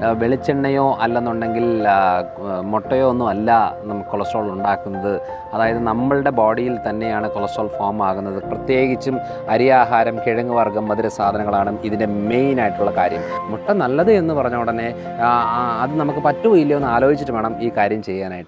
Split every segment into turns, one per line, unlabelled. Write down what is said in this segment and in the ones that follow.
ആ, വെളിച്ചെണ്ണയോ അല്ലെന്നുണ്ടെങ്കിൽ ആ, മുട്ടയോ ഒന്നും അല്ല നമുക്ക് കൊളസ്ട്രോൾ ഉണ്ടാക്കുന്നത് അതായത് നമ്മളുടെ ബോഡിയിൽ തന്നെയാണ് കൊളസ്ട്രോൾ ഫോം ആകുന്നത് പ്രത്യേകിച്ചും അരിയാഹാരം കിഴങ്ങ് വർഗ്ഗം മധുര സാധനങ്ങളാണ് ഇതിൻ്റെ മെയിൻ ആയിട്ടുള്ള കാര്യം മുട്ട നല്ലത് എന്ന് പറഞ്ഞ ഉടനെ ആ, ആ, അത് നമുക്ക് പറ്റുമോ ഇല്ലയോ എന്ന് ആലോചിച്ചിട്ട് വേണം ഈ കാര്യം ചെയ്യാനായിട്ട്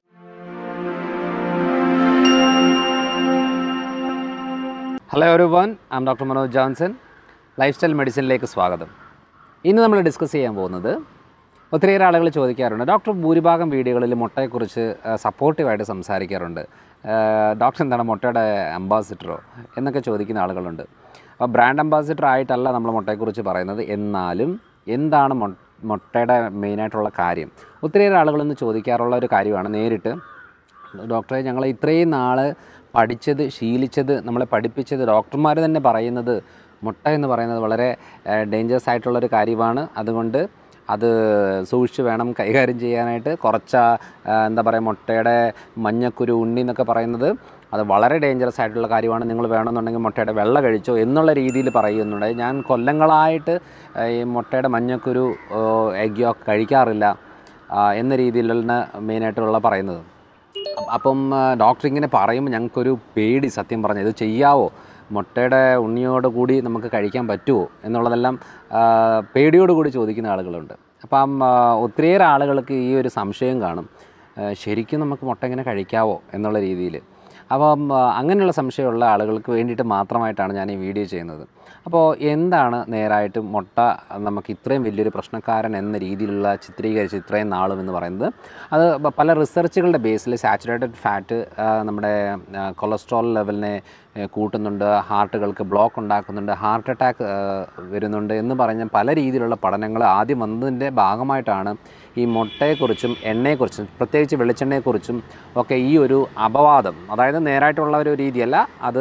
hello everyone I'm doctor Manoj Johnson lifestyle മെഡിസിനിലേക്ക് സ്വാഗതം ഇന്ന് നമ്മൾ ഡിസ്കസ് ചെയ്യാൻ പോകുന്നത് ഒത്തിരിയേറെ ആളുകൾ ചോദിക്കാറുണ്ട് ഡോക്ടർ ഭൂരിഭാഗം വീഡിയോകളിൽ മുട്ടയെക്കുറിച്ച് സപ്പോർട്ടീവായിട്ട് സംസാരിക്കാറുണ്ട് ആ, ഡോക്ടർ എന്താണ് മുട്ടയുടെ അംബാസിഡറോ എന്നൊക്കെ ചോദിക്കുന്ന ആളുകളുണ്ട് അപ്പോൾ ബ്രാൻഡ് അംബാസിഡർ ആയിട്ടല്ല നമ്മൾ മുട്ടയെക്കുറിച്ച് പറയുന്നത് എന്നാലും എന്താണ് മൊ മുട്ടയുടെ മെയിനായിട്ടുള്ള കാര്യം ഒത്തിരിയേറെ ആളുകളൊന്ന് ചോദിക്കാറുള്ള ഒരു കാര്യമാണ് നേരിട്ട് ഡോക്ടറെ ഞങ്ങൾ ഇത്രയും നാൾ പഠിച്ചത് ശീലിച്ചത് നമ്മളെ പഠിപ്പിച്ചത് ഡോക്ടർമാർ തന്നെ പറയുന്നത് മുട്ട എന്ന് പറയുന്നത് വളരെ ഡേഞ്ചറസ് ആയിട്ടുള്ളൊരു കാര്യമാണ് അതുകൊണ്ട് അത് സൂക്ഷിച്ച് വേണം കൈകാര്യം ചെയ്യാനായിട്ട് കുറച്ച് ആ, എന്താ പറയുക മുട്ടയുടെ മഞ്ഞക്കുരു ഉണ്ണി എന്നൊക്കെ പറയുന്നത് അത് വളരെ ഡേഞ്ചറസ് ആയിട്ടുള്ള കാര്യമാണ് നിങ്ങൾ വേണമെന്നുണ്ടെങ്കിൽ മുട്ടയുടെ വെള്ള കഴിച്ചോ എന്നുള്ള രീതിയിൽ പറയുന്നുണ്ട് ഞാൻ കൊല്ലങ്ങളായിട്ട് ആ, ഈ മുട്ടയുടെ മഞ്ഞക്കുരു എഗ്ഗോ കഴിക്കാറില്ല ആ, എന്ന രീതിയിലാണ് മെയിനായിട്ടുള്ള പറയുന്നത് അപ്പ- അപ്പം ആ, ഡോക്ടർ ഇങ്ങനെ പറയുമ്പോൾ ഞങ്ങൾക്കൊരു പേടി സത്യം പറഞ്ഞത് ഇത് ചെയ്യാവോ മുട്ടയുടെ ഉണ്ണിയോട് കൂടി നമുക്ക് കഴിക്കാൻ പറ്റുമോ എന്നുള്ളതെല്ലാം ആ, പേടിയോട് കൂടി ചോദിക്കുന്ന ആളുകളുണ്ട് അപ്പം ആ, ഒത്തിരിയേറെ ആളുകൾക്ക് ഈ ഒരു സംശയം കാണും ആ, ശരിക്കും നമുക്ക് മുട്ട ഇങ്ങനെ കഴിക്കാവോ എന്നുള്ള രീതിയിൽ അപ്പം ആ, അങ്ങനെയുള്ള സംശയമുള്ള ആളുകൾക്ക് വേണ്ടിയിട്ട് മാത്രമായിട്ടാണ് ഞാൻ ഈ വീഡിയോ ചെയ്യുന്നത് അപ്പോൾ എന്താണ് നേരായിട്ട് മുട്ട നമുക്ക് ഇത്രയും വലിയൊരു പ്രശ്നക്കാരൻ എന്ന രീതിയിലുള്ള ചിത്രീകരിച്ച് ഇത്രയും നാളും എന്ന് പറയുന്നത് അത് പ- പല റിസർച്ചുകളുടെ ബേസിൽ സാച്ചുറേറ്റഡ് ഫാറ്റ് നമ്മുടെ കൊളസ്ട്രോൾ ലെവലിനെ ഏ, കൂട്ടുന്നുണ്ട് ഹാർട്ടുകൾക്ക് ബ്ലോക്ക് ഉണ്ടാക്കുന്നുണ്ട് ഹാർട്ട് അറ്റാക്ക് വരുന്നുണ്ട് എന്ന് പറഞ്ഞ പല രീതിയിലുള്ള പഠനങ്ങൾ ആദ്യം വന്നതിൻ്റെ ഭാഗമായിട്ടാണ് ഈ മുട്ടയെക്കുറിച്ചും എണ്ണയെക്കുറിച്ചും പ്രത്യേകിച്ച് വെളിച്ചെണ്ണയെക്കുറിച്ചും ഒക്കെ ഈ ഒരു അപവാദം അതായത് നേരായിട്ടുള്ള ഒരു രീതിയല്ല അത്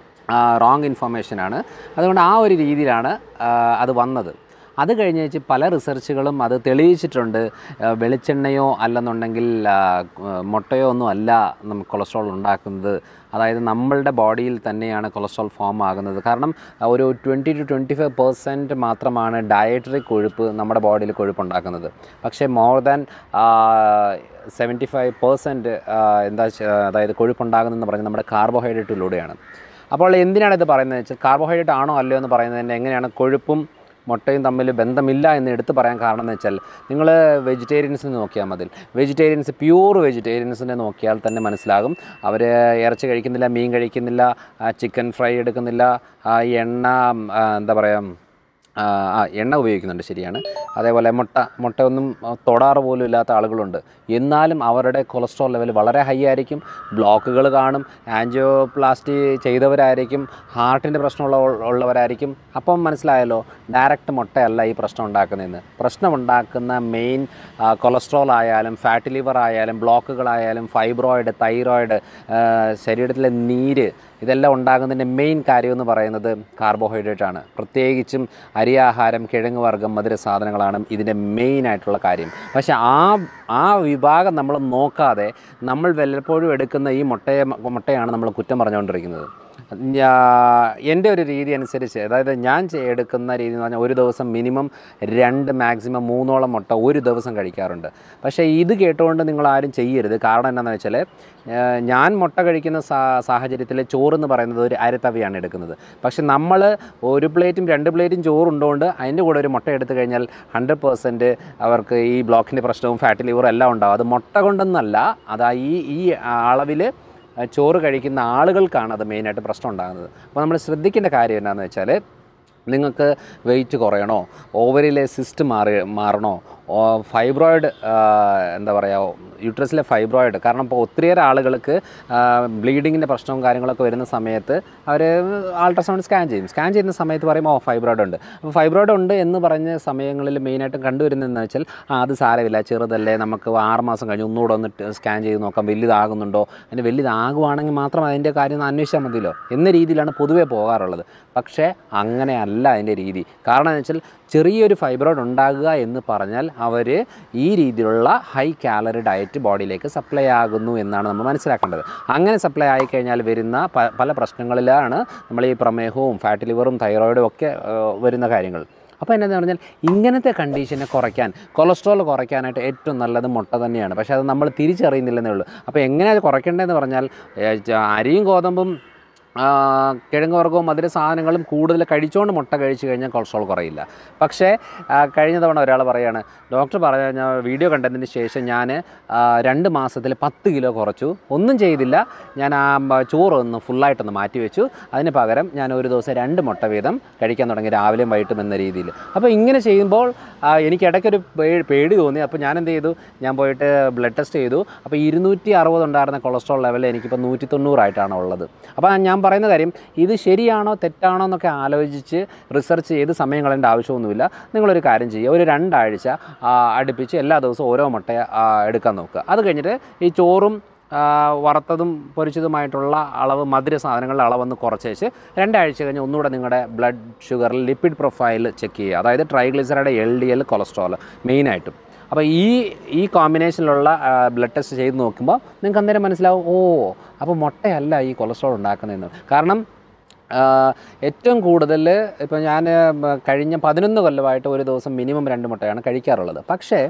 റോങ് ഇൻഫർമേഷനാണ് അതുകൊണ്ട് ആ ഒരു രീതിയിലാണ് ആ, അത് വന്നത് അത് കഴിഞ്ഞ് വെച്ച് പല റിസർച്ചുകളും അത് തെളിയിച്ചിട്ടുണ്ട് ആ, വെളിച്ചെണ്ണയോ അല്ലെന്നുണ്ടെങ്കിൽ ആ, മുട്ടയോ ഒന്നും അല്ല നമുക്ക് കൊളസ്ട്രോൾ ഉണ്ടാക്കുന്നത് അതായത് നമ്മളുടെ ബോഡിയിൽ തന്നെയാണ് കൊളസ്ട്രോൾ ഫോം ആകുന്നത് കാരണം ആ, ഒരു twenty to twenty five percent മാത്രമാണ് ഡയറ്ററി കൊഴുപ്പ് നമ്മുടെ ബോഡിയിൽ കൊഴുപ്പ് ഉണ്ടാക്കുന്നത് പക്ഷേ more than seventy five percent എന്താ വെച്ചാ- അതായത് കൊഴുപ്പുണ്ടാകുന്നതെന്ന് പറയുന്നത് നമ്മുടെ കാർബോഹൈഡ്രേറ്റിലൂടെയാണ് അപ്പോൾ എന്തിനാണ് ഇത് പറയുന്നത് വെച്ചാൽ കാർബോഹൈഡ്രേറ്റ് ആണോ അല്ലയോ എന്ന് പറയുന്നതിന് എങ്ങനെയാണ് കൊഴുപ്പും മുട്ടയും തമ്മിൽ ബന്ധമില്ല എന്ന് എടുത്തു പറയാൻ കാരണം എന്ന് വെച്ചാൽ നിങ്ങൾ വെജിറ്റേറിയൻസിനെ നോക്കിയാൽ മതി വെജിറ്റേറിയൻസ് പ്യൂർ വെജിറ്റേറിയൻസിനെ നോക്കിയാൽ തന്നെ മനസ്സിലാകും അവർ ഇറച്ചി കഴിക്കുന്നില്ല മീൻ കഴിക്കുന്നില്ല ചിക്കൻ ഫ്രൈ എടുക്കുന്നില്ല ആ, എണ്ണ ആ, എന്താ പറയുക ആ ആ, എണ്ണ ഉപയോഗിക്കുന്നുണ്ട് ശരിയാണ് അതേപോലെ മുട്ട മുട്ടയൊന്നും ആ, തൊടാറ് പോലും ഇല്ലാത്ത ആളുകളുണ്ട് എന്നാലും അവരുടെ കൊളസ്ട്രോൾ ലെവൽ വളരെ ഹൈ ആയിരിക്കും ബ്ലോക്കുകൾ കാണും ആൻജിയോപ്ലാസ്റ്റി ചെയ്തവരായിരിക്കും ഹാർട്ടിൻ്റെ പ്രശ്നമുള്ള ഉള്ളവരായിരിക്കും അപ്പം മനസ്സിലായല്ലോ ഡയറക്റ്റ് മുട്ടയല്ല ഈ പ്രശ്നം ഉണ്ടാക്കുന്നതെന്ന് പ്രശ്നമുണ്ടാക്കുന്ന മെയിൻ കൊളസ്ട്രോൾ ആയാലും ഫാറ്റ് ലിവർ ആയാലും ബ്ലോക്കുകളായാലും ഫൈബ്രോയിഡ് തൈറോയിഡ് ശരീരത്തിലെ നീര് ഇതെല്ലാം ഉണ്ടാകുന്നതിൻ്റെ മെയിൻ കാര്യം എന്ന് പറയുന്നത് കാർബോഹൈഡ്രേറ്റ് ആണ് പ്രത്യേകിച്ചും അരിയാഹാരം കിഴങ്ങ് വർഗ്ഗം മധുര സാധനങ്ങളാണ് ഇതിൻ്റെ മെയിൻ ആയിട്ടുള്ള കാര്യം പക്ഷേ ആ ആ വിഭാഗം നമ്മൾ നോക്കാതെ നമ്മൾ വല്ലപ്പോഴും എടുക്കുന്ന ഈ മുട്ടയെ മുട്ടയാണ് നമ്മൾ കുറ്റം പറഞ്ഞുകൊണ്ടിരിക്കുന്നത് ഞാ- എൻ്റെ ഒരു രീതി അനുസരിച്ച് അതായത് ഞാൻ ചെ- എടുക്കുന്ന രീതി എന്ന് പറഞ്ഞാൽ ഒരു ദിവസം മിനിമം രണ്ട് മാക്സിമം മൂന്നോളം മുട്ട ഒരു ദിവസം കഴിക്കാറുണ്ട് പക്ഷേ ഇത് കേട്ടുകൊണ്ട് നിങ്ങൾ ആരും ചെയ്യരുത് കാരണം എന്താണെന്ന് വെച്ചാൽ ഏഹ്, ഞാൻ മുട്ട കഴിക്കുന്ന സാ സാഹചര്യത്തിൽ ചോറെന്ന് പറയുന്നത് ഒരു അരത്തവയാണ് എടുക്കുന്നത് പക്ഷെ നമ്മൾ ഒരു പ്ലേറ്റും രണ്ട് പ്ലേറ്റും ചോറുണ്ടോണ്ട് അതിൻ്റെ കൂടെ ഒരു മുട്ട എടുത്തു കഴിഞ്ഞാൽ ഹൺഡ്രഡ് പേഴ്സൻറ്റ് അവർക്ക് ഈ ബ്ലോക്കിൻ്റെ പ്രശ്നവും ഫാറ്റ് ലിവറും എല്ലാം ഉണ്ടാവും അത് മുട്ട കൊണ്ടൊന്നല്ല അതാ ഈ ഈ അളവിൽ ചോറ് കഴിക്കുന്ന ആളുകൾക്കാണ് അത് മെയിനായിട്ട് പ്രശ്നം ഉണ്ടാകുന്നത് അപ്പോൾ നമ്മൾ ശ്രദ്ധിക്കേണ്ട കാര്യം എന്താണെന്ന് വെച്ചാൽ നിങ്ങൾക്ക് വെയിറ്റ് കുറയണോ ഓവറിലെ സിസ്റ്റ് മാറി മാറണോ ഓ ഫൈബ്രോയിഡ് എന്താ പറയുക യൂട്രസിലെ ഫൈബ്രോയിഡ് കാരണം ഇപ്പോൾ ഒത്തിരിയേറെ ആളുകൾക്ക് ബ്ലീഡിങ്ങിൻ്റെ പ്രശ്നവും കാര്യങ്ങളൊക്കെ വരുന്ന സമയത്ത് അവർ അൾട്രാസൗണ്ട് സ്കാൻ ചെയ്യും സ്കാൻ ചെയ്യുന്ന സമയത്ത് പറയും ഓ ഫൈബ്രോയിഡ് ഉണ്ട് അപ്പോൾ ഫൈബ്രോയിഡ് ഉണ്ട് എന്ന് പറഞ്ഞ സമയങ്ങളിൽ മെയിനായിട്ടും കണ്ടുവരുന്നതെന്ന് വെച്ചാൽ ആ അത് സാരമില്ല ചെറുതല്ലേ നമുക്ക് ആറ് മാസം കഴിഞ്ഞ് ഒന്നുകൂടെ ഒന്ന് സ്കാൻ ചെയ്ത് നോക്കാം വലുതാകുന്നുണ്ടോ അതിന് വലുതാകുവാണെങ്കിൽ മാത്രം അതിൻ്റെ കാര്യം ഒന്ന് അന്വേഷിച്ചാൽ മതിയല്ലോ എന്ന രീതിയിലാണ് പൊതുവേ പോകാറുള്ളത് പക്ഷേ അങ്ങനെയല്ല അതിൻ്റെ രീതി കാരണം എന്ന് വെച്ചാൽ ചെറിയൊരു ഫൈബ്രോയിഡ് ഉണ്ടാകുക എന്ന് പറഞ്ഞാൽ അവർ ഈ രീതിയിലുള്ള ഹൈ കാലറി ഡയറ്റ് ബോഡിയിലേക്ക് സപ്ലൈ ആകുന്നു എന്നാണ് നമ്മൾ മനസ്സിലാക്കേണ്ടത് അങ്ങനെ സപ്ലൈ ആയിക്കഴിഞ്ഞാൽ വരുന്ന പ- പല പ്രശ്നങ്ങളിലാണ് നമ്മൾ ഈ പ്രമേഹവും ഫാറ്റ് ലിവറും തൈറോയിഡും ഒക്കെ ആ, വരുന്ന കാര്യങ്ങൾ അപ്പോൾ എന്നാന്ന് പറഞ്ഞാൽ ഇങ്ങനത്തെ കണ്ടീഷനെ കുറയ്ക്കാൻ കൊളസ്ട്രോൾ കുറയ്ക്കാനായിട്ട് ഏറ്റവും നല്ലത് മുട്ട തന്നെയാണ് പക്ഷേ അത് നമ്മൾ തിരിച്ചറിയുന്നില്ലെന്നേ ഉള്ളൂ അപ്പോൾ എങ്ങനെയാണ് കുറയ്ക്കേണ്ടതെന്ന് പറഞ്ഞാൽ ഏ, ച- അരിയും ഗോതമ്പും ആ, കിഴങ്ങ് വർഗ്ഗവും മധുര സാധനങ്ങളും കൂടുതൽ കഴിച്ചുകൊണ്ട് മുട്ട കഴിച്ചു കഴിഞ്ഞാൽ കൊളസ്ട്രോൾ കുറയില്ല പക്ഷേ ആ, കഴിഞ്ഞ തവണ ഒരാൾ പറയാണ് ഡോക്ടർ പറഞ്ഞ വീഡിയോ കണ്ടതിന് ശേഷം ഞാൻ രണ്ട് മാസത്തിൽ പത്ത് കിലോ കുറച്ചു ഒന്നും ചെയ്തില്ല ഞാൻ ആ മ- ചോറ് ഒന്ന് ഫുള്ളായിട്ടൊന്ന് മാറ്റി വെച്ചു അതിന് പകരം ഞാൻ ഒരു ദിവസം രണ്ട് മുട്ട വീതം കഴിക്കാൻ തുടങ്ങി രാവിലെയും വൈകിട്ടും എന്ന രീതിയിൽ അപ്പോൾ ഇങ്ങനെ ചെയ്യുമ്പോൾ ആ, എനിക്ക് ഇടയ്ക്കൊരു പേ- പേടി തോന്നി അപ്പോൾ ഞാൻ എന്ത് ചെയ്തു ഞാൻ പോയിട്ട് ബ്ലഡ് ടെസ്റ്റ് ചെയ്തു അപ്പോൾ ഇരുന്നൂറ്റി അറുപത് ഉണ്ടായിരുന്ന കൊളസ്ട്രോൾ ലെവൽ എനിക്കിപ്പോൾ നൂറ്റി തൊണ്ണൂറായിട്ടാണ് ഉള്ളത് അപ്പോൾ ഞാൻ പറയുന്ന കാര്യം ഇത് ശരിയാണോ തെറ്റാണോ എന്നൊക്കെ ആലോചിച്ച് റിസർച്ച് ചെയ്ത് സമയം കളയേണ്ട ആവശ്യമൊന്നുമില്ല നിങ്ങളൊരു കാര്യം ചെയ്യുക ഒരു രണ്ടാഴ്ച ആ, അടുപ്പിച്ച് എല്ലാ ദിവസവും ഓരോ മുട്ട ആ, എടുക്കാൻ നോക്കുക അത് കഴിഞ്ഞിട്ട് ഈ ചോറും ആ, വറുത്തതും പൊരിച്ചതുമായിട്ടുള്ള അളവ് മധുര സാധനങ്ങളുടെ അളവൊന്ന് കുറച്ചേച്ച് രണ്ടാഴ്ച കഴിഞ്ഞ് ഒന്നുകൂടെ നിങ്ങളുടെ ബ്ലഡ് ഷുഗറിൽ ലിപ്പിഡ് പ്രൊഫൈൽ ചെക്ക് ചെയ്യുക അതായത് triglyceride L D L cholesterol മെയിനായിട്ടും അപ്പോൾ ഈ ഈ കോമ്പിനേഷനിലുള്ള ബ്ലഡ് ടെസ്റ്റ് ചെയ്ത് നോക്കുമ്പോൾ നിങ്ങൾക്ക് അന്നേരം മനസ്സിലാവും ഓ അപ്പോൾ മുട്ടയല്ല ഈ കൊളസ്ട്രോൾ ഉണ്ടാക്കുന്നതെന്ന് കാരണം ആ, ഏറ്റവും കൂടുതൽ ഇപ്പോൾ ഞാൻ കഴിഞ്ഞ പതിനൊന്ന് കൊല്ലമായിട്ട് ഒരു ദിവസം മിനിമം രണ്ട് മുട്ടയാണ് കഴിക്കാറുള്ളത് പക്ഷേ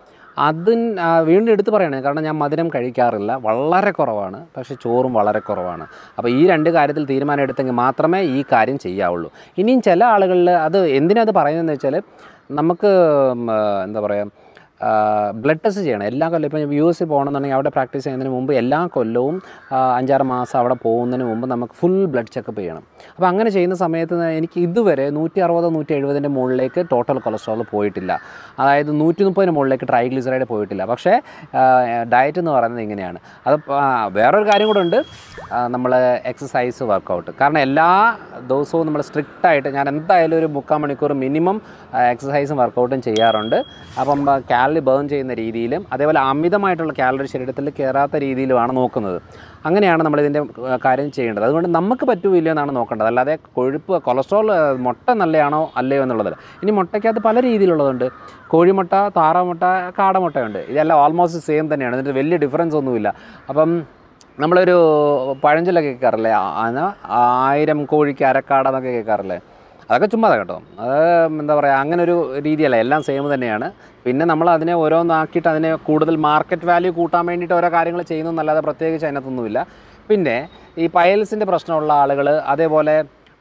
അതിന് ആ, വീണ്ടും എടുത്തു പറയണേ കാരണം ഞാൻ മധുരം കഴിക്കാറില്ല വളരെ കുറവാണ് പക്ഷേ ചോറും വളരെ കുറവാണ് അപ്പോൾ ഈ രണ്ട് കാര്യത്തിൽ തീരുമാനം എടുത്തെങ്കിൽ മാത്രമേ ഈ കാര്യം ചെയ്യാവുള്ളൂ ഇനിയും ചില ആളുകളിൽ അത് എന്തിനാ അത് പറയുന്നതെന്ന് വെച്ചാൽ നമുക്ക് ഉം, ആ, എന്താ പറയുക ബ്ലഡ് ടെസ്റ്റ് ചെയ്യണം എല്ലാ കൊല്ലം ഇപ്പം യു എസ് പോകണമെന്നുണ്ടെങ്കിൽ അവിടെ പ്രാക്ടീസ് ചെയ്യുന്നതിന് മുമ്പ് എല്ലാ കൊല്ലവും ആ, അഞ്ചാറ് മാസം അവിടെ പോകുന്നതിന് മുമ്പ് നമുക്ക് ഫുൾ ബ്ലഡ് ചെക്കപ്പ് ചെയ്യണം അപ്പോൾ അങ്ങനെ ചെയ്യുന്ന സമയത്ത് എനിക്ക് ഇതുവരെ നൂറ്റി അറുപതോ നൂറ്റി എഴുപതിൻ്റെ മുകളിലേക്ക് ടോട്ടൽ കൊളസ്ട്രോൾ പോയിട്ടില്ല അതായത് നൂറ്റി മുപ്പതിന് മുകളിലേക്ക് ട്രൈഗ്ലിസറൈഡ് പോയിട്ടില്ല പക്ഷേ ഡയറ്റ് എന്ന് പറയുന്നത് ഇങ്ങനെയാണ് അത് പ- ആ, വേറൊരു കാര്യം കൂടെ ഉണ്ട് നമ്മൾ എക്സസൈസ് വർക്കൗട്ട് കാരണം എല്ലാ ദിവസവും നമ്മൾ സ്ട്രിക്റ്റായിട്ട് ഞാൻ എന്തായാലും ഒരു മുക്കാൽ മണിക്കൂർ മിനിമം എക്സസൈസും വർക്കൗട്ടും ചെയ്യാറുണ്ട് അപ്പം കാലറി ബേൺ ചെയ്യുന്ന രീതിയിലും അതേപോലെ അമിതമായിട്ടുള്ള കാലറി ശരീരത്തിൽ കയറാത്ത രീതിയിലുമാണ് നോക്കുന്നത് അങ്ങനെയാണ് നമ്മളിതിൻ്റെ ആ, കാര്യം ചെയ്യേണ്ടത് അതുകൊണ്ട് നമുക്ക് പറ്റുമില്ല എന്നാണ് നോക്കേണ്ടത് അല്ലാതെ കൊഴുപ്പ് കൊളസ്ട്രോൾ ആ, മുട്ട നല്ലതാണോ അല്ലയോ എന്നുള്ളതല്ല ഇനി മുട്ടയ്ക്കകത്ത് പല രീതിയിലുള്ളതുണ്ട് കോഴിമുട്ട താറാമുട്ട കാടമുട്ടയുണ്ട് ഇതെല്ലാം ഓൾമോസ്റ്റ് സെയിം തന്നെയാണ് ഇതിൻ്റെ വലിയ ഡിഫറൻസ് ഒന്നുമില്ല അപ്പം നമ്മളൊരു പഴഞ്ചൊല്ലൊക്കെ കേൾക്കാറില്ലേ ആ- ആന ആയിരം കോഴിക്ക് അരക്കാട എന്നൊക്കെ കേൾക്കാറില്ലേ അതൊക്കെ ചുമ്മാതാ കേട്ടോ അത് എന്താ പറയുക അങ്ങനെ ഒരു രീതിയല്ല എല്ലാം സെയിം തന്നെയാണ് പിന്നെ നമ്മൾ അതിനെ ഓരോന്നാക്കിയിട്ട് അതിനെ കൂടുതൽ മാർക്കറ്റ് വാല്യൂ കൂട്ടാൻ വേണ്ടിയിട്ട് ഓരോ കാര്യങ്ങൾ ചെയ്യുന്നതല്ലാതെ പ്രത്യേകിച്ച് അതിനകത്തൊന്നുമില്ല പിന്നെ ഈ പയൽസിൻ്റെ പ്രശ്നമുള്ള ആളുകൾ അതേപോലെ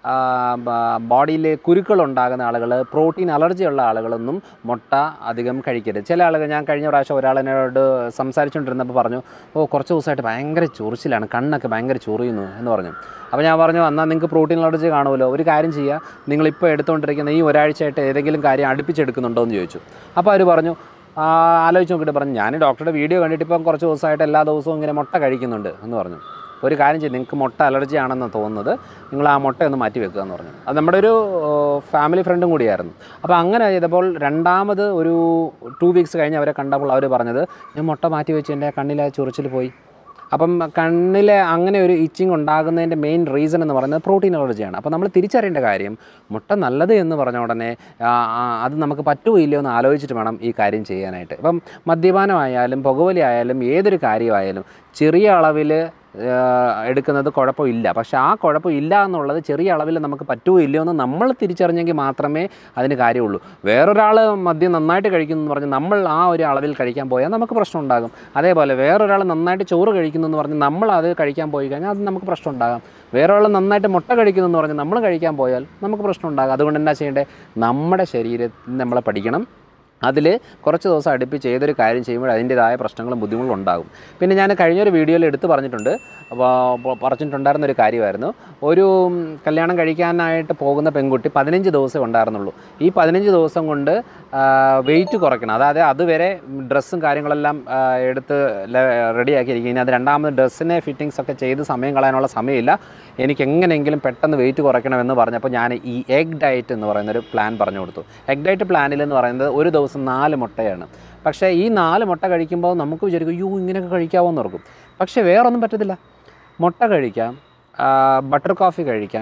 ബോഡിയിൽ കുരുക്കൾ ഉണ്ടാകുന്ന ആളുകൾ പ്രോട്ടീൻ അലർജി ഉള്ള ആളുകളൊന്നും മുട്ട അധികം കഴിക്കരുത് ചില ആളുകൾ ഞാൻ കഴിഞ്ഞ പ്രാവശ്യം ഒരാളെന്നോട് സംസാരിച്ചുകൊണ്ടിരുന്നപ്പോൾ പറഞ്ഞു ഓ കുറച്ച് ദിവസമായിട്ട് ഭയങ്കര ചൊറിച്ചിലാണ് കണ്ണൊക്കെ ഭയങ്കര ചൊറിയുന്നു എന്ന് പറഞ്ഞു അപ്പോൾ ഞാൻ പറഞ്ഞു എന്നാൽ നിങ്ങൾക്ക് പ്രോട്ടീൻ അലർജി കാണുമല്ലോ ഒരു കാര്യം ചെയ്യുക നിങ്ങളിപ്പോൾ എടുത്തുകൊണ്ടിരിക്കുന്ന ഈ ഒരാഴ്ചയായിട്ട് ഏതെങ്കിലും കാര്യം അടുപ്പിച്ചെടുക്കുന്നുണ്ടോ എന്ന് ചോദിച്ചു അപ്പോൾ അവർ പറഞ്ഞു ആ, ആലോചിച്ച് നോക്കിയിട്ട് പറഞ്ഞു ഞാൻ ഡോക്ടറുടെ വീഡിയോ കണ്ടിട്ട് ഇപ്പം കുറച്ച് ദിവസമായിട്ട് എല്ലാ ദിവസവും ഇങ്ങനെ മുട്ട കഴിക്കുന്നുണ്ട് എന്ന് പറഞ്ഞു ഒരു കാര്യം ചെയ്യും നിങ്ങൾക്ക് മുട്ട അലർജി ആണെന്ന് തോന്നുന്നത് നിങ്ങൾ ആ മുട്ട ഒന്ന് മാറ്റി വെക്കുക എന്ന് പറഞ്ഞു അത് നമ്മുടെ ഒരു ഫാമിലി ഫ്രണ്ടും കൂടിയായിരുന്നു അപ്പോൾ അങ്ങനെ ചെയ്തപ്പോൾ രണ്ടാമത് ഒരു ടു വീക്സ് കഴിഞ്ഞ് അവരെ കണ്ടപ്പോൾ അവർ പറഞ്ഞത് ഞാൻ മുട്ട മാറ്റി വെച്ച് എൻ്റെ കണ്ണിലെ ചൊറിച്ചിൽ പോയി അപ്പം കണ്ണിലെ അങ്ങനെ ഒരു ഇച്ചിങ് ഉണ്ടാകുന്നതിൻ്റെ മെയിൻ റീസൺ എന്ന് പറയുന്നത് പ്രോട്ടീൻ അലർജിയാണ് അപ്പോൾ നമ്മൾ തിരിച്ചറിയേണ്ട കാര്യം മുട്ട നല്ലത് എന്ന് പറഞ്ഞ ഉടനെ ആ, ആ, അത് നമുക്ക് പറ്റുമോ ഇല്ലയോ എന്ന് ആലോചിച്ചിട്ട് വേണം ഈ കാര്യം ചെയ്യാനായിട്ട് ഇപ്പം മദ്യപാനമായാലും പുകവലി ആയാലും ഏതൊരു കാര്യമായാലും ചെറിയ അളവിൽ എടുക്കുന്നത് കുഴപ്പമില്ല പക്ഷേ ആ കുഴപ്പമില്ല എന്നുള്ളത് ചെറിയ അളവിൽ നമുക്ക് പറ്റുമോ ഇല്ലയോ എന്ന് നമ്മൾ തിരിച്ചറിഞ്ഞെങ്കിൽ മാത്രമേ അതിന് കാര്യമുള്ളൂ വേറൊരാൾ മദ്യം നന്നായിട്ട് കഴിക്കുന്നു എന്ന് പറഞ്ഞ് നമ്മൾ ആ ഒരു അളവിൽ കഴിക്കാൻ പോയാൽ നമുക്ക് പ്രശ്നം ഉണ്ടാകും അതേപോലെ വേറൊരാൾ നന്നായിട്ട് ചോറ് കഴിക്കുന്നു എന്ന് പറഞ്ഞ് നമ്മൾ അത് കഴിക്കാൻ പോയി കഴിഞ്ഞാൽ അത് നമുക്ക് പ്രശ്നം ഉണ്ടാകാം വേറൊരാൾ നന്നായിട്ട് മുട്ട കഴിക്കുന്നു എന്ന് പറഞ്ഞ് നമ്മൾ കഴിക്കാൻ പോയാൽ നമുക്ക് പ്രശ്നം ഉണ്ടാകും അതുകൊണ്ട് എന്നാ ചെയ്യേണ്ടത് നമ്മുടെ ശരീരത്തിൽ നമ്മളെ പഠിക്കണം അതിൽ കുറച്ച് ദിവസം അടുപ്പിച്ച് ഏതൊരു കാര്യം ചെയ്യുമ്പോൾ അതിൻ്റേതായ പ്രശ്നങ്ങളും ബുദ്ധിമുട്ടും ഉണ്ടാകും പിന്നെ ഞാൻ കഴിഞ്ഞൊരു വീഡിയോയിൽ എടുത്ത് പറഞ്ഞിട്ടുണ്ട് അപ്പോൾ പറഞ്ഞിട്ടുണ്ടായിരുന്ന ഒരു കാര്യമായിരുന്നു ഒരു ഉം, കല്യാണം കഴിക്കാനായിട്ട് പോകുന്ന പെൺകുട്ടി പതിനഞ്ച് ദിവസം ഉണ്ടായിരുന്നുള്ളൂ ഈ പതിനഞ്ച് ദിവസം കൊണ്ട് വെയിറ്റ് കുറയ്ക്കണം അതായത് അതുവരെ ഡ്രസ്സും കാര്യങ്ങളെല്ലാം ആ, എടുത്ത് റെഡിയാക്കിയിരിക്കും ഇനി അത് രണ്ടാമത് ഡ്രസ്സിനെ ഫിറ്റിങ്സ് ഒക്കെ ചെയ്ത് സമയം കളയാനുള്ള സമയമില്ല എനിക്ക് എങ്ങനെയെങ്കിലും പെട്ടെന്ന് വെയിറ്റ് കുറയ്ക്കണമെന്ന് പറഞ്ഞപ്പോൾ ഞാൻ ഈ എഗ് ഡയറ്റ് എന്ന് പറയുന്നൊരു പ്ലാൻ പറഞ്ഞു കൊടുത്തു എഗ് ഡയറ്റ് പ്ലാനിൽ എന്ന് പറയുന്നത് ഒരു ദിവസം നാല് മുട്ടയാണ് പക്ഷേ ഈ നാല് മുട്ട കഴിക്കുമ്പോൾ നമുക്ക് വിചാരിക്കും യോ ഇങ്ങനെയൊക്കെ കഴിക്കാമോ എന്ന് ഓർക്കും പക്ഷേ വേറൊന്നും പറ്റത്തില്ല മുട്ട കഴിക്കാം ബട്ടർ കോഫി കഴിക്കാം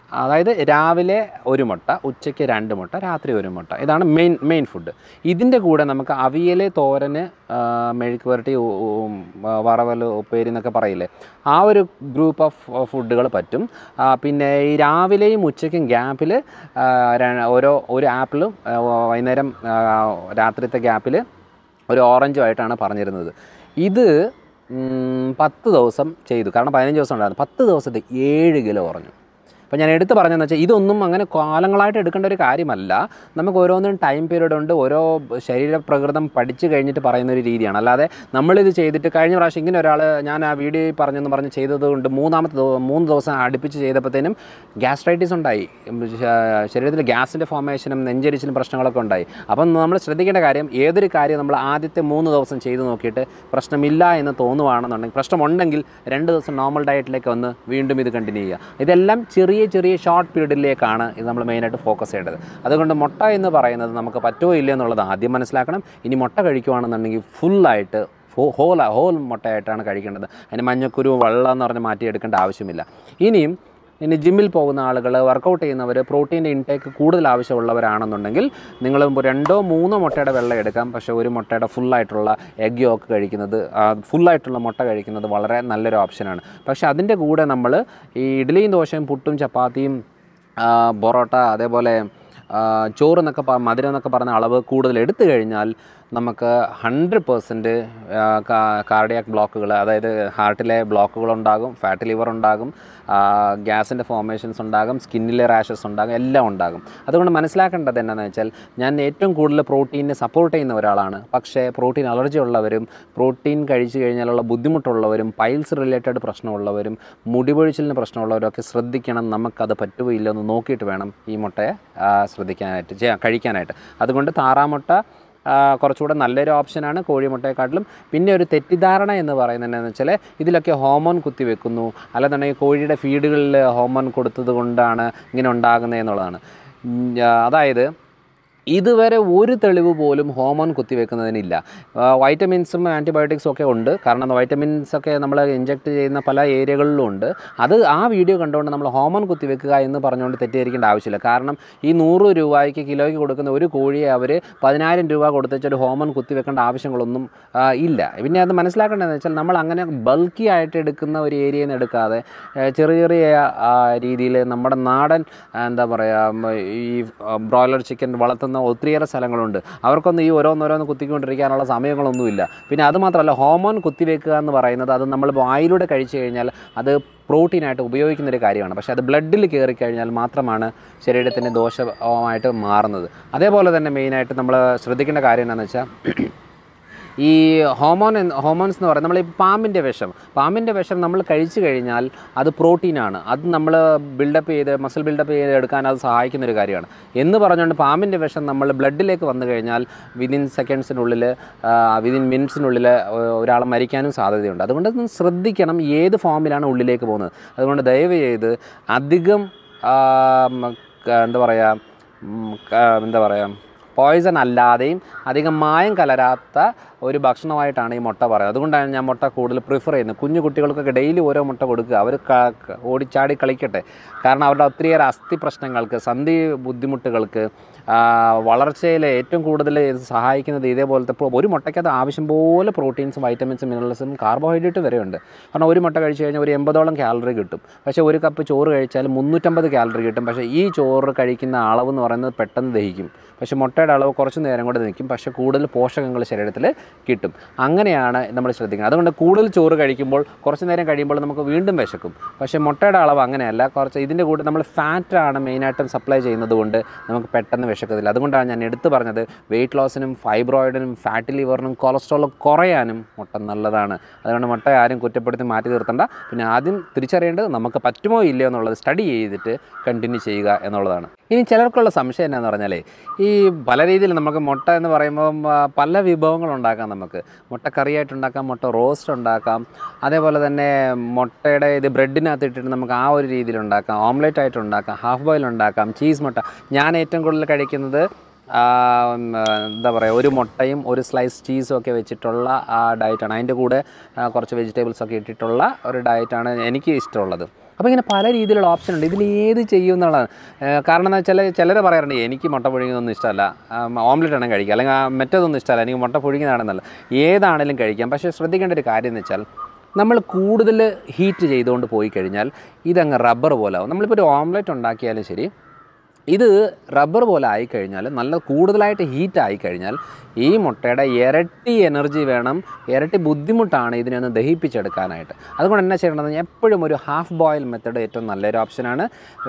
അതായത് രാവിലെ ഒരു മുട്ട ഉച്ചയ്ക്ക് രണ്ട് മുട്ട രാത്രി ഒരു മുട്ട ഇതാണ് മെയിൻ മെയിൻ ഫുഡ് ഇതിൻ്റെ കൂടെ നമുക്ക് അവിയൽ തോരന് ആ, മെഴുക്ക് പുരട്ടി ഉ- ഉ- വറവൽ ഉപ്പേരി എന്നൊക്കെ പറയില്ലേ ആ ഒരു ഗ്രൂപ്പ് ഓഫ് ഫുഡുകൾ പറ്റും ആ, പിന്നെ ഈ രാവിലെയും ഉച്ചയ്ക്കും ഗ്യാപ്പിൽ ഓരോ ഒരു ആപ്പിളും ആ, വൈകുന്നേരം ആ, രാത്രിത്തെ ഗ്യാപ്പിൽ ഒരു ഓറഞ്ചുമായിട്ടാണ് പറഞ്ഞിരുന്നത് ഇത് ഉം, പത്ത് ദിവസം ചെയ്തു കാരണം പതിനഞ്ച് ദിവസം ഉണ്ടായിരുന്നു പത്ത് ദിവസത്തെ ഏഴ് കിലോ കുറഞ്ഞു അപ്പോൾ ഞാൻ എടുത്ത് പറഞ്ഞതെന്ന് വെച്ചാൽ ഇതൊന്നും അങ്ങനെ കാലങ്ങളായിട്ട് എടുക്കേണ്ട ഒരു കാര്യമല്ല നമുക്ക് ഓരോന്നിനും ടൈം പീരീഡ് ഉണ്ട് ഓരോ ശരീരപ്രകൃതം പഠിച്ചു കഴിഞ്ഞിട്ട് പറയുന്ന ഒരു രീതിയാണ് അല്ലാതെ നമ്മളിത് ചെയ്തിട്ട് കഴിഞ്ഞ പ്രാവശ്യം ഇങ്ങനെ ഒരാൾ ഞാൻ ആ വീഡിയോ പറഞ്ഞെന്ന് പറഞ്ഞ് ചെയ്തത് കൊണ്ട് മൂന്നാമത്തെ ദിവ- മൂന്ന് ദിവസം അടുപ്പിച്ച് ചെയ്തപ്പോഴത്തേനും ഗ്യാസ്ട്രൈറ്റിസ് ഉണ്ടായി ഉം, ശ- ശരീരത്തിൽ ഗ്യാസിൻ്റെ ഫോർമേഷനും നെഞ്ചരിച്ചിലും പ്രശ്നങ്ങളൊക്കെ ഉണ്ടായി അപ്പം നമ്മൾ ശ്രദ്ധിക്കേണ്ട കാര്യം ഏതൊരു കാര്യം നമ്മൾ ആദ്യത്തെ മൂന്ന് ദിവസം ചെയ്ത് നോക്കിയിട്ട് പ്രശ്നമില്ല എന്ന് തോന്നുവാണെന്നുണ്ടെങ്കിൽ പ്രശ്നമുണ്ടെങ്കിൽ രണ്ട് ദിവസം നോർമൽ ഡയറ്റിലേക്ക് വന്ന് വീണ്ടും ഇത് കണ്ടിന്യൂ ചെയ്യുക ഇതെല്ലാം ചെറിയ ചെറിയ ഷോർട്ട് പീരീഡിലേക്കാണ് ഇത് നമ്മൾ മെയിനായിട്ട് ഫോക്കസ് ചെയ്യേണ്ടത് അതുകൊണ്ട് മുട്ട എന്ന് പറയുന്നത് നമുക്ക് പറ്റുമോ ഇല്ലയോ എന്നുള്ളത് ആദ്യം മനസ്സിലാക്കണം ഇനി മുട്ട കഴിക്കുവാണെന്നുണ്ടെങ്കിൽ ഫുള്ളായിട്ട് ഹോൾ ഹോൾ മുട്ടയായിട്ടാണ് കഴിക്കേണ്ടത് അതിന് മഞ്ഞക്കുരു വെള്ളം എന്ന് പറഞ്ഞ് മാറ്റിയെടുക്കേണ്ട ആവശ്യമില്ല ഇനിയും ഇനി ജിമ്മിൽ പോകുന്ന ആളുകൾ വർക്കൗട്ട് ചെയ്യുന്നവർ പ്രോട്ടീൻ്റെ ഇൻടേക്ക് കൂടുതൽ ആവശ്യമുള്ളവരാണെന്നുണ്ടെങ്കിൽ നിങ്ങൾ രണ്ടോ മൂന്നോ മുട്ടയുടെ വെള്ളം എടുക്കാം പക്ഷേ ഒരു മുട്ടയുടെ ഫുള്ളായിട്ടുള്ള എഗ് യോക്ക് കഴിക്കുന്നത് ഫുള്ളായിട്ടുള്ള മുട്ട കഴിക്കുന്നത് വളരെ നല്ലൊരു ഓപ്ഷനാണ് പക്ഷേ അതിൻ്റെ കൂടെ നമ്മൾ ഈ ഇഡ്ഡലിയും ദോശയും പുട്ടും ചപ്പാത്തിയും ആ, പൊറോട്ട അതേപോലെ ആ, ചോറ് എന്നൊക്കെ പ മധുരം എന്നൊക്കെ പറഞ്ഞ അളവ് കൂടുതൽ എടുത്തു കഴിഞ്ഞാൽ നമുക്ക് ഹൺഡ്രഡ് പേഴ്സൻറ്റ് കാർഡിയാക് ബ്ലോക്കുകൾ അതായത് ഹാർട്ടിലെ ബ്ലോക്കുകൾ ഉണ്ടാകും ഫാറ്റ് ലിവർ ഉണ്ടാകും ഗ്യാസിൻ്റെ ഫോർമേഷൻസ് ഉണ്ടാകും സ്കിന്നിലെ റാഷസ് ഉണ്ടാകും എല്ലാം ഉണ്ടാകും അതുകൊണ്ട് മനസ്സിലാക്കേണ്ടത് എന്താണെന്ന് വെച്ചാൽ ഞാൻ ഏറ്റവും കൂടുതൽ പ്രോട്ടീനെ സപ്പോർട്ട് ചെയ്യുന്ന ഒരാളാണ് പക്ഷേ പ്രോട്ടീൻ അലർജി ഉള്ളവരും പ്രോട്ടീൻ കഴിച്ചു കഴിഞ്ഞാലുള്ള ബുദ്ധിമുട്ടുള്ളവരും പൈൽസ് റിലേറ്റഡ് പ്രശ്നമുള്ളവരും മുടിപൊഴിച്ചിലിന് പ്രശ്നമുള്ളവരും ഒക്കെ ശ്രദ്ധിക്കണം നമുക്കത് പറ്റുമോ ഇല്ലയോ എന്ന് നോക്കിയിട്ട് വേണം ഈ മുട്ടയെ ആ, ശ്രദ്ധിക്കാനായിട്ട് ചെയ്യാൻ കഴിക്കാനായിട്ട് അതുകൊണ്ട് താറാമുട്ട ആ, കുറച്ചുകൂടെ നല്ലൊരു ഓപ്ഷനാണ് കോഴിമുട്ടയെക്കാട്ടിലും പിന്നെ ഒരു തെറ്റിദ്ധാരണ എന്ന് പറയുന്നത് എന്താണെന്ന് വെച്ചാൽ ഇതിലൊക്കെ ഹോമോൺ കുത്തിവെക്കുന്നു അല്ലെന്നുണ്ടെങ്കിൽ കോഴിയുടെ ഫീഡുകളിൽ ഹോമോൺ കൊടുത്തത് കൊണ്ടാണ് ഇങ്ങനെ ഉണ്ടാകുന്നത് എന്നുള്ളതാണ് ഉം, ആ, അതായത് ഇതുവരെ ഒരു തെളിവ് പോലും ഹോമോൺ കുത്തിവെക്കുന്നതിനില്ല ആ, വൈറ്റമിൻസും ആൻറ്റിബയോട്ടിക്സും ഒക്കെ ഉണ്ട് കാരണം വൈറ്റമിൻസ് ഒക്കെ നമ്മൾ ഇഞ്ചെക്ട് ചെയ്യുന്ന പല ഏരിയകളിലും ഉണ്ട് അത് ആ വീഡിയോ കണ്ടുകൊണ്ട് നമ്മൾ ഹോമോൺ കുത്തിവെക്കുക എന്ന് പറഞ്ഞുകൊണ്ട് തെറ്റിദ്ധരിക്കേണ്ട ആവശ്യമില്ല കാരണം ഈ നൂറ് രൂപയ്ക്ക് കിലോയ്ക്ക് കൊടുക്കുന്ന ഒരു കോഴിയെ അവർ പതിനായിരം രൂപ കൊടുത്തിട്ട് ഒരു ഹോമോൺ കുത്തിവെക്കേണ്ട ആവശ്യങ്ങളൊന്നും ആ, ഇല്ല പിന്നെ അത് മനസ്സിലാക്കേണ്ടതെന്ന് വെച്ചാൽ നമ്മൾ അങ്ങനെ ബൾക്കി ആയിട്ട് എടുക്കുന്ന ഒരു ഏരിയയിൽ നിന്ന് എടുക്കാതെ ആ, ചെറിയ ചെറിയ രീതിയിൽ നമ്മുടെ നാടൻ ആ, എന്താ പറയുക ഈ ബ്രോയിലർ ചിക്കൻ വളർത്തുന്ന ഒത്തിരിയേറെ സ്ഥലങ്ങളുണ്ട് അവർക്കൊന്നും ഈ ഓരോന്നോരോന്ന് കുത്തിക്കൊണ്ടിരിക്കാനുള്ള സമയങ്ങളൊന്നുമില്ല പിന്നെ അതുമാത്രമല്ല ഹോമോൺ കുത്തിവെക്കുക എന്ന് പറയുന്നത് അത് നമ്മൾ വായിലൂടെ കഴിച്ചു കഴിഞ്ഞാൽ അത് പ്രോട്ടീനായിട്ട് ഉപയോഗിക്കുന്ന ഒരു കാര്യമാണ് പക്ഷേ അത് ബ്ലഡിൽ കയറി കഴിഞ്ഞാൽ മാത്രമാണ് ശരീരത്തിന് ദോഷമായിട്ട് മാറുന്നത് അതേപോലെ തന്നെ മെയിനായിട്ട് നമ്മൾ ശ്രദ്ധിക്കേണ്ട കാര്യം എന്താണെന്ന് വെച്ചാൽ ഈ ഹോമോൺ എന്ന് ഹോമോൺസ് എന്ന് പറയുന്നത് നമ്മൾ ഈ പാമ്പിൻ്റെ വിഷം പാമ്പിൻ്റെ വിഷം നമ്മൾ കഴിച്ചു കഴിഞ്ഞാൽ അത് പ്രോട്ടീനാണ് അത് നമ്മൾ ബിൽഡപ്പ് ചെയ്ത് മസിൽ ബിൽഡപ്പ് ചെയ്ത് എടുക്കാൻ അത് സഹായിക്കുന്ന ഒരു കാര്യമാണ് എന്ന് പറഞ്ഞുകൊണ്ട് പാമ്പിൻ്റെ വിഷം നമ്മൾ ബ്ലഡിലേക്ക് വന്നു കഴിഞ്ഞാൽ വിതിൻ സെക്കൻഡ്സിനുള്ളിൽ വിതിൻ മിനിറ്റ്സിനുള്ളിൽ ഒരാൾ മരിക്കാനും സാധ്യതയുണ്ട് അതുകൊണ്ട് ഒന്ന് ശ്രദ്ധിക്കണം ഏത് ഫോമിലാണ് ഉള്ളിലേക്ക് പോകുന്നത് അതുകൊണ്ട് ദയവ് ചെയ്ത് അധികം ആ, മ, ക- എന്താ പറയുക ഉം, ക- എന്താ പറയുക പോയിസൺ അല്ലാതെയും അധികം മായം കലരാത്ത ഒരു ഭക്ഷണമായിട്ടാണ് ഈ മുട്ട പറയുന്നത് അതുകൊണ്ടാണ് ഞാൻ മുട്ട കൂടുതൽ പ്രിഫർ ചെയ്യുന്നത് കുഞ്ഞു കുട്ടികൾക്കൊക്കെ ഡെയിലി ഓരോ മുട്ട കൊടുക്കുക അവർ ക- ക- ഓടിച്ചാടി കളിക്കട്ടെ കാരണം അവരുടെ ഒത്തിരിയേറെ അസ്ഥി പ്രശ്നങ്ങൾക്ക് സന്ധി ബുദ്ധിമുട്ടുകൾക്ക് ആ, വളർച്ചയിൽ ഏറ്റവും കൂടുതൽ ഇത് സഹായിക്കുന്നത് ഇതേപോലത്തെ ഇപ്പോൾ ഒരു മുട്ടയ്ക്കകത്ത് ആവശ്യം പോലെ പ്രോട്ടീൻസും വൈറ്റമിൻസും മിനറൽസും കാർബോഹൈഡ്രേറ്റ് വരെ ഉണ്ട് കാരണം ഒരു മുട്ട കഴിച്ച് കഴിഞ്ഞാൽ ഒരു എൺപതോളം കാലറി കിട്ടും പക്ഷേ ഒരു കപ്പ് ചോറ് കഴിച്ചാൽ മുന്നൂറ്റമ്പത് കാലറി കിട്ടും പക്ഷേ ഈ ചോറ് കഴിക്കുന്ന അളവ് എന്ന് പറയുന്നത് പെട്ടെന്ന് ദഹിക്കും പക്ഷേ മുട്ടയുടെ അളവ് കുറച്ച് നേരം കൂടെ നിൽക്കും പക്ഷേ കൂടുതൽ പോഷകങ്ങൾ ശരീരത്തിൽ കിട്ടും അങ്ങനെയാണ് നമ്മൾ ശ്രദ്ധിക്കുന്നത് അതുകൊണ്ട് കൂടുതൽ ചോറ് കഴിക്കുമ്പോൾ കുറച്ച് നേരം കഴിയുമ്പോൾ നമുക്ക് വീണ്ടും വിശക്കും പക്ഷേ മുട്ടയുടെ അളവ് അങ്ങനെയല്ല കുറച്ച് ഇതിൻ്റെ കൂടെ നമ്മൾ ഫാറ്റാണ് മെയിനായിട്ടും സപ്ലൈ ചെയ്യുന്നത് കൊണ്ട് നമുക്ക് പെട്ടെന്ന് വിശക്കത്തില്ല അതുകൊണ്ടാണ് ഞാൻ എടുത്തു പറഞ്ഞത് വെയിറ്റ് ലോസിനും ഫൈബ്രോയിഡിനും ഫാറ്റ് ലിവറിനും കൊളസ്ട്രോൾ കുറയാനും മുട്ട നല്ലതാണ് അതുകൊണ്ട് മുട്ട ആരും കുറ്റപ്പെടുത്തി മാറ്റി നിർത്തണ്ട പിന്നെ ആദ്യം തിരിച്ചറിയേണ്ടത് നമുക്ക് പറ്റുമോ ഇല്ലയോ എന്നുള്ളത് സ്റ്റഡി ചെയ്തിട്ട് കണ്ടിന്യൂ ചെയ്യുക എന്നുള്ളതാണ് ഇനി ചിലർക്കുള്ള സംശയം എന്നാന്ന് പറഞ്ഞാലേ ഈ പല രീതിയിൽ നമുക്ക് മുട്ട എന്ന് പറയുമ്പം ആ, പല വിഭവങ്ങൾ ഉണ്ടാക്കാം നമുക്ക് മുട്ട കറിയായിട്ട് ഉണ്ടാക്കാം മുട്ട റോസ്റ്റ് ഉണ്ടാക്കാം അതേപോലെ തന്നെ മുട്ടയുടെ ഇത് ബ്രെഡിനകത്ത് ഇട്ടിട്ട് നമുക്ക് ആ ഒരു രീതിയിൽ ഉണ്ടാക്കാം ഓംലെറ്റ് ആയിട്ട് ഉണ്ടാക്കാം ഹാഫ് ബോയിൽ ഉണ്ടാക്കാം ചീസ് മുട്ട ഞാൻ ഏറ്റവും കൂടുതൽ കഴിക്കുന്നത് ആ, ഉം, ആ, എന്താ പറയുക ഒരു മുട്ടയും ഒരു സ്ലൈസ് ചീസും ഒക്കെ വെച്ചിട്ടുള്ള ആ ഡയറ്റാണ് അതിൻ്റെ കൂടെ ആ, കുറച്ച് വെജിറ്റബിൾസ് ഒക്കെ ഇട്ടിട്ടുള്ള ഒരു ഡയറ്റാണ് എനിക്ക് ഇഷ്ടമുള്ളത് അപ്പോൾ ഇങ്ങനെ പല രീതിയിലുള്ള ഓപ്ഷൻ ഉണ്ട് ഇതിൽ ഏത് ചെയ്യും എന്നുള്ളതാണ് ഏഹ് കാരണം എന്താ വെച്ചാൽ ചിലർ പറയാറുണ്ട് എനിക്ക് മുട്ട പുഴുങ്ങിയതൊന്നും ഇഷ്ടമല്ല ഓംലെറ്റ് ആണെങ്കിൽ കഴിക്കുക അല്ലെങ്കിൽ ആ മറ്റേതൊന്നും ഇഷ്ടമല്ല എനിക്ക് മുട്ട പുഴുങ്ങിയതാണെന്നല്ല ഏതാണെങ്കിലും കഴിക്കാം പക്ഷേ ശ്രദ്ധിക്കേണ്ട ഒരു കാര്യം എന്ന് വെച്ചാൽ നമ്മൾ കൂടുതൽ ഹീറ്റ് ചെയ്തുകൊണ്ട് പോയി കഴിഞ്ഞാൽ ഇതങ്ങ് റബ്ബർ പോലെ ആവും നമ്മളിപ്പോൾ ഒരു ഓംലെറ്റ് ഉണ്ടാക്കിയാലും ശരി ഇത് റബ്ബർ പോലെ ആയിക്കഴിഞ്ഞാൽ നല്ല കൂടുതലായിട്ട് ഹീറ്റ് ആയിക്കഴിഞ്ഞാൽ ഈ മുട്ടയുടെ ഇരട്ടി എനർജി വേണം ഇരട്ടി ബുദ്ധിമുട്ടാണ് ഇതിനെ ഒന്ന് ദഹിപ്പിച്ചെടുക്കാനായിട്ട് അതുകൊണ്ട് എന്നാ ചെയ്യേണ്ടത് എപ്പോഴും ഒരു ഹാഫ് ബോയിൽ മെത്തഡ് ഏറ്റവും നല്ലൊരു ഓപ്ഷനാണ്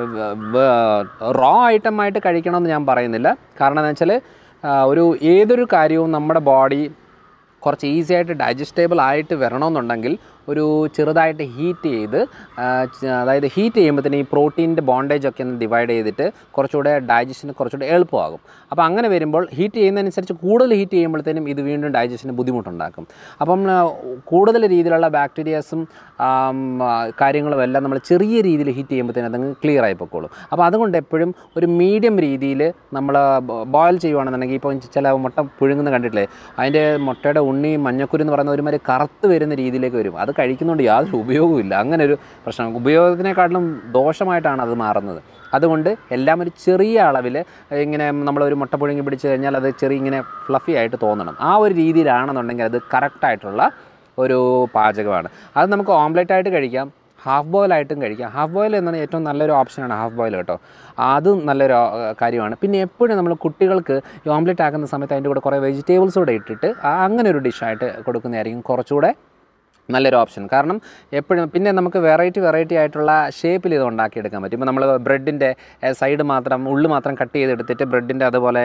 റോ ഐറ്റമായിട്ട് കഴിക്കണമെന്ന് ഞാൻ പറയുന്നില്ല കാരണം എന്താ വെച്ചാൽ ഒരു ഏതൊരു കാര്യവും നമ്മുടെ ബോഡി കുറച്ച് ഈസി ആയിട്ട് ഡൈജസ്റ്റബിൾ ആയിട്ട് വരണമെന്നുണ്ടെങ്കിൽ ഒരു ചെറുതായിട്ട് ഹീറ്റ് ചെയ്ത് ആ, ച- അതായത് ഹീറ്റ് ചെയ്യുമ്പോഴത്തേന് ഈ പ്രോട്ടീൻ്റെ ബോണ്ടേജ് ഒക്കെ ഒന്ന് ഡിവൈഡ് ചെയ്തിട്ട് കുറച്ചുകൂടെ ഡൈജഷന് കുറച്ചുകൂടെ എളുപ്പമാകും അപ്പോൾ അങ്ങനെ വരുമ്പോൾ ഹീറ്റ് ചെയ്യുന്നതനുസരിച്ച് കൂടുതൽ ഹീറ്റ് ചെയ്യുമ്പോഴത്തേനും ഇത് വീണ്ടും ഡൈജഷന് ബുദ്ധിമുട്ടുണ്ടാക്കും അപ്പം ആ, കൂടുതൽ രീതിയിലുള്ള ബാക്ടീരിയാസും ആം, ആ, കാര്യങ്ങളും എല്ലാം നമ്മൾ ചെറിയ രീതിയിൽ ഹീറ്റ് ചെയ്യുമ്പോഴത്തേനും അതങ്ങ് ക്ലിയർ ആയി പൊക്കോളും അപ്പോൾ അതുകൊണ്ട് എപ്പോഴും ഒരു മീഡിയം രീതിയിൽ നമ്മൾ ബോയിൽ ചെയ്യുവാണെന്നുണ്ടെങ്കിൽ ഇപ്പോൾ ചില മുട്ട പുഴുങ്ങുന്ന കണ്ടിട്ടില്ലേ അതിൻ്റെ മുട്ടയുടെ ഉണ്ണി മഞ്ഞക്കുരു എന്ന് പറയുന്ന ഒരുമാതിരി കറുത്ത് വരുന്ന രീതിയിലേക്ക് വരും അത് കഴിക്കുന്നതുകൊണ്ട് യാതൊരു ഉപയോഗവുമില്ല അങ്ങനെ ഒരു പ്രശ്നം ഉപയോഗത്തിനെക്കാട്ടിലും ദോഷമായിട്ടാണ് അത് മാറുന്നത് അതുകൊണ്ട് എല്ലാം ഒരു ചെറിയ അളവിൽ ഇങ്ങനെ നമ്മളൊരു മുട്ട പുഴുങ്ങി പിടിച്ച് കഴിഞ്ഞാൽ അത് ചെറിയ ഇങ്ങനെ ഫ്ലഫി ആയിട്ട് തോന്നണം ആ ഒരു രീതിയിലാണെന്നുണ്ടെങ്കിൽ അത് കറക്റ്റായിട്ടുള്ള ഒരു പാചകമാണ് അത് നമുക്ക് ഓംലെറ്റ് ആയിട്ട് കഴിക്കാം ഹാഫ് ബോയിൽ ആയിട്ടും കഴിക്കാം ഹാഫ് ബോയിൽ എന്നാണ് ഏറ്റവും നല്ലൊരു ഓപ്ഷനാണ് ഹാഫ് ബോയിൽ കേട്ടോ അതും നല്ലൊരു ആ, കാര്യമാണ് പിന്നെ എപ്പോഴും നമ്മൾ കുട്ടികൾക്ക് ഈ ഓംലെറ്റ് ആക്കുന്ന സമയത്ത് അതിൻ്റെ കൂടെ കുറേ വെജിറ്റബിൾസ് കൂടെ ഇട്ടിട്ട് ആ അങ്ങനെ ഒരു ഡിഷായിട്ട് കൊടുക്കുന്നതായിരിക്കും കുറച്ചുകൂടെ നല്ലൊരു ഓപ്ഷൻ കാരണം എപ്പോഴും പിന്നെ നമുക്ക് വെറൈറ്റി വെറൈറ്റി ആയിട്ടുള്ള ഷേപ്പിൽ ഇത് ഉണ്ടാക്കിയെടുക്കാൻ പറ്റും ഇപ്പോൾ നമ്മൾ ബ്രെഡിൻ്റെ സൈഡ് മാത്രം ഉള്ളു മാത്രം കട്ട് ചെയ്തെടുത്തിട്ട് ബ്രെഡിൻ്റെ അതുപോലെ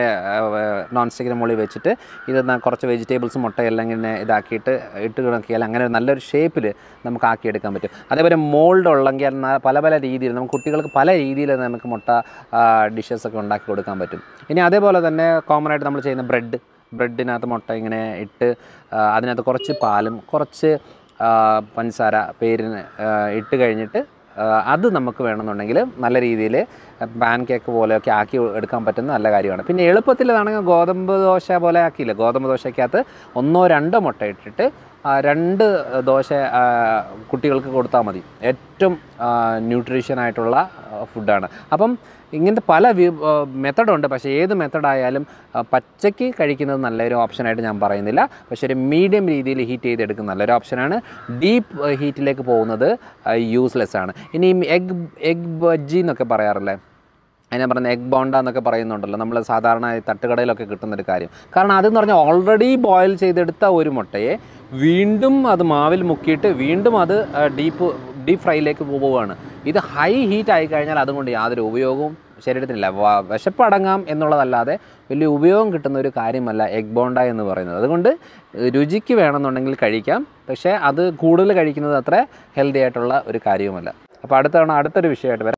നോൺ സ്റ്റിക്കിന് മുകളിൽ വെച്ചിട്ട് ഇത് ന- കുറച്ച് വെജിറ്റബിൾസ് മുട്ടയെല്ലാം ഇങ്ങനെ ഇതാക്കിയിട്ട് ഇട്ട് കിടക്കിയാൽ അങ്ങനെ നല്ലൊരു ഷേപ്പിൽ നമുക്ക് ആക്കിയെടുക്കാൻ പറ്റും അതേപോലെ മോൾഡ് ഉള്ളെങ്കിൽ അത് ന- പല പല രീതിയിൽ നമുക്ക് കുട്ടികൾക്ക് പല രീതിയിൽ നമുക്ക് മുട്ട ഡിഷസ് ഒക്കെ ഉണ്ടാക്കി കൊടുക്കാൻ പറ്റും ഇനി അതേപോലെ തന്നെ കോമൺ ആയിട്ട് നമ്മൾ ചെയ്യുന്ന ബ്രെഡ് ബ്രെഡിനകത്ത് മുട്ട ഇങ്ങനെ ഇട്ട് ആ, അതിനകത്ത് കുറച്ച് പാലും കുറച്ച് ആ, പഞ്ചസാര പേരിന് ആ, ഇട്ട് കഴിഞ്ഞിട്ട് ആ, അത് നമുക്ക് വേണമെന്നുണ്ടെങ്കിൽ നല്ല രീതിയിൽ പാൻ കേക്ക് പോലെയൊക്കെ ആക്കി എടുക്കാൻ പറ്റുന്ന നല്ല കാര്യമാണ് പിന്നെ എളുപ്പത്തിൽ ഇതാണെങ്കിൽ ഗോതമ്പ് ദോശ പോലെ ആക്കിയില്ല ഗോതമ്പ് ദോശയ്ക്കകത്ത് ഒന്നോ രണ്ടോ മുട്ട ഇട്ടിട്ട് ആ, രണ്ട് ദോശ ആ, കുട്ടികൾക്ക് കൊടുത്താൽ മതി ഏറ്റവും ന്യൂട്രീഷൻ ആയിട്ടുള്ള ഫുഡാണ് അപ്പം ഇങ്ങനത്തെ പല മെത്തഡുണ്ട് പക്ഷേ ഏത് മെത്തഡായാലും പച്ചയ്ക്ക് കഴിക്കുന്നത് നല്ലൊരു ഓപ്ഷനായിട്ട് ഞാൻ പറയുന്നില്ല പക്ഷേ ഒരു മീഡിയം രീതിയിൽ ഹീറ്റ് ചെയ്തെടുക്കുന്ന നല്ലൊരു ഓപ്ഷനാണ് ഡീപ്പ് ഹീറ്റിലേക്ക് പോകുന്നത് യൂസ്ലെസ് ആണ് ഇനി എഗ് എഗ് ബജ്ജി എന്നൊക്കെ പറയാറില്ലേ അതിനെ പറഞ്ഞ എഗ് ബോണ്ട എന്നൊക്കെ പറയുന്നുണ്ടല്ലോ നമ്മൾ സാധാരണ ഈ തട്ടുകടയിലൊക്കെ കിട്ടുന്നൊരു കാര്യം കാരണം അതെന്ന് പറഞ്ഞാൽ ഓൾറെഡി ബോയിൽ ചെയ്തെടുത്ത ഒരു മുട്ടയെ വീണ്ടും അത് മാവിൽ മുക്കിയിട്ട് വീണ്ടും അത് ഡീപ്പ് ഡീപ്പ് ഫ്രൈയിലേക്ക് പോവുകയാണ് ഇത് ഹൈ ഹീറ്റ് ആയി കഴിഞ്ഞാൽ അതുകൊണ്ട് യാതൊരു ഉപയോഗവും ശരീരത്തിനില്ല വ- വിശപ്പടങ്ങാം എന്നുള്ളതല്ലാതെ വലിയ ഉപയോഗം കിട്ടുന്ന ഒരു കാര്യമല്ല എഗ് ബോണ്ട എന്ന് പറയുന്നത് അതുകൊണ്ട് രുചിക്ക് വേണമെന്നുണ്ടെങ്കിൽ കഴിക്കാം പക്ഷേ അത് കൂടുതൽ കഴിക്കുന്നത് അത്ര ഹെൽത്തി ആയിട്ടുള്ള ഒരു കാര്യവുമല്ല അപ്പോൾ അടുത്ത തവണ അടുത്തൊരു വിഷയമായിട്ട് വരാം